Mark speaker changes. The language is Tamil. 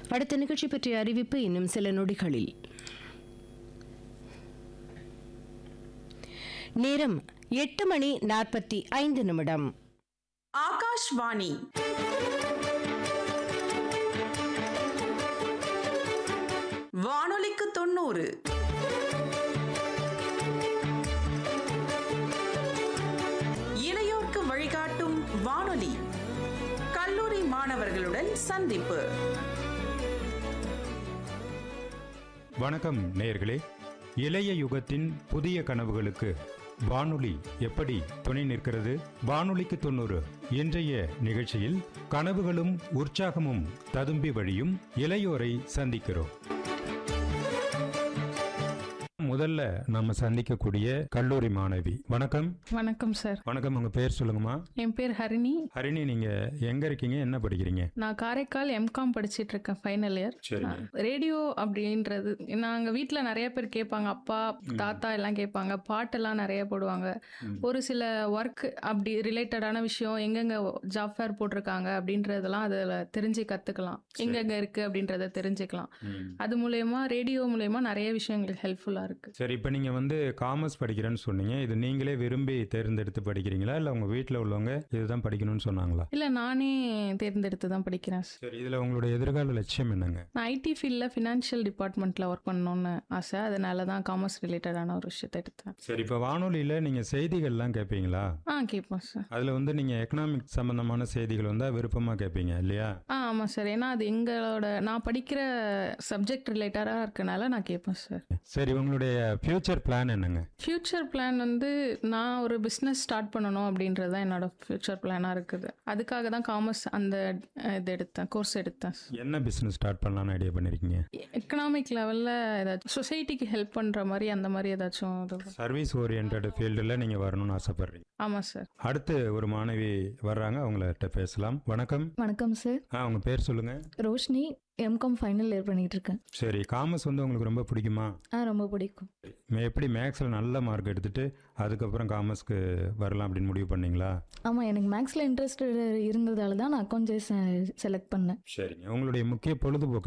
Speaker 1: அடுத்த நிகழ்ச்சி பற்றிய அறிவிப்பு இன்னும் சில நொடிகளில் நேரம் எட்டு மணி நாற்பத்தி ஐந்து நிமிடம்
Speaker 2: ஆகாஷ்வாணி வானொலிக்கு தொண்ணூறு இளையோர்க்கு வழிகாட்டும் வானொலி கல்லூரி மாணவர்களுடன் சந்திப்பு
Speaker 3: வணக்கம் நேயர்களே இளைய யுகத்தின் புதிய கனவுகளுக்கு வானொலி எப்படி துணை நிற்கிறது வானொலிக்கு தொண்ணூறு இன்றைய நிகழ்ச்சியில் கனவுகளும் உற்சாகமும் ததும்பி வழியும் இளையோரை சந்திக்கிறோம் முதல்ல நம்ம சந்திக்கக்கூடிய கல்லூரி மாணவி வணக்கம்
Speaker 4: வணக்கம் சார்
Speaker 3: வணக்கம் உங்க பேர் சொல்லுங்கம்மா
Speaker 4: என் பேர் ஹரிணி
Speaker 3: ஹரிணி நீங்க எங்க இருக்கீங்க என்ன படிக்கிறீங்க
Speaker 4: நான் காரைக்கால் எம்காம் படிச்சிட்டு இருக்கேன் ஃபைனல் இயர்
Speaker 3: சரிங்க
Speaker 4: ரேடியோ அப்படின்றது நாங்கள் வீட்டில் நிறைய பேர் கேட்பாங்க அப்பா தாத்தா எல்லாம் கேட்பாங்க பாட்டெல்லாம் நிறைய போடுவாங்க
Speaker 3: ம்.
Speaker 4: ஒரு சில ஒர்க் அப்படி ரிலேட்டடான விஷயம் எங்கெங்க ஜாப் ஃபேர் போட்டிருக்காங்க அப்படின்றதெல்லாம் அதில் தெரிஞ்சு கற்றுக்கலாம் எங்கெங்க இருக்குது அப்படின்றத தெரிஞ்சுக்கலாம்
Speaker 3: ம்.
Speaker 4: அது மூலயமா ரேடியோ மூலயமா நிறைய விஷயங்களுக்கு ஹெல்ப்ஃபுல்லாக இருக்குது
Speaker 3: சரி இப்போ நீங்கள் வந்து காமர்ஸ் படிக்கிறேன்னு சொன்னீங்க இது நீங்களே விரும்பி தேர்ந்தெடுத்து படிக்கிறீங்களா இல்லை உங்கள் வீட்டில் உள்ளவங்க இதுதான் படிக்கணும்னு சொன்னாங்களா
Speaker 4: இல்லை நானே தேர்ந்தெடுத்து தான் படிக்கிறேன் சார்
Speaker 3: சரி இதில் உங்களோட எதிர்கால லட்சியம் என்னங்க
Speaker 4: நான் ஐடி ஃபீல்டில் ஃபினான்ஷியல் டிபார்ட்மெண்ட்டில் ஒர்க் பண்ணணும்னு ஆசை அதனால தான் காமர்ஸ் ரிலேட்டடான ஒரு விஷயத்தை எடுத்தேன்
Speaker 3: சரி இப்போ வானொலியில் நீங்கள் செய்திகள்லாம் கேட்பீங்களா
Speaker 4: ஆ கேட்போம் சார்
Speaker 3: அதில் வந்து நீங்கள் எக்கனாமிக் சம்மந்தமான செய்திகள் வந்தால் விருப்பமாக கேட்பீங்க இல்லையா
Speaker 4: ஆ ஆமாம் சார் ஏன்னா அது எங்களோட நான் படிக்கிற சப்ஜெக்ட் ரிலேட்டடாக இருக்கனால நான் கேட்பேன் சார்
Speaker 3: சரி உங்களுடைய ஃப்யூச்சர் பிளான் என்னங்க
Speaker 4: ஃப்யூச்சர் பிளான் வந்து நான் ஒரு பிஸ்னஸ் ஸ்டார்ட் பண்ணணும் அப்படின்றது தான் என்னோட ஃப்யூச்சர் பிளானாக இருக்குது அதுக்காக தான் காமர்ஸ் அந்த அஹ், இது எடுத்தேன் கோர்ஸ் எடுத்தேன்
Speaker 3: என்ன பிஸ்னஸ் ஸ்டார்ட் பண்ணலான்னு ஐடியா பண்ணியிருக்கீங்க
Speaker 4: எக்கனாமிக் லெவலில் ஏதாச்சும் சொசைட்டிக்கு ஹெல்ப் பண்ணுற மாதிரி அந்த மாதிரி ஏதாச்சும் இது
Speaker 3: சர்வீஸ் ஓரியன்ட் ஃபீல்டில் நீங்கள் வரணும்னு ஆசைப்பட்றீங்க
Speaker 4: ஆமாம் சார்
Speaker 3: அடுத்து ஒரு மாணவி வர்றாங்க அவங்கள்ட்ட பேசலாம் வணக்கம்
Speaker 5: வணக்கம் சார்
Speaker 3: ஆ உங்கள் பேர் சொல்லுங்கள்
Speaker 5: ரோஷினி எம்காம் ஃபைனல் இயர் பண்ணிட்டு இருக்கேன்
Speaker 3: சரி காமர்ஸ் வந்து உங்களுக்கு ரொம்ப பிடிக்குமா
Speaker 5: ஆ ரொம்ப பிடிக்கும்
Speaker 3: மே- எப்படி மேக்ஸில் நல்ல மார்க் எடுத்துட்டு அதுக்கப்புறம் காமர்ஸ்க்கு வரலாம் அப்படின்னு முடிவு பண்ணீங்களா
Speaker 5: ஆமாம் எனக்கு மேக்ஸில் இன்ட்ரெஸ்ட் இருந்ததால தான் நான் அக்கௌண்ட்ஸ் செலக்ட் பண்ணேன்
Speaker 3: சரிங்க உங்களுடைய முக்கிய பொழுதுபோக்கு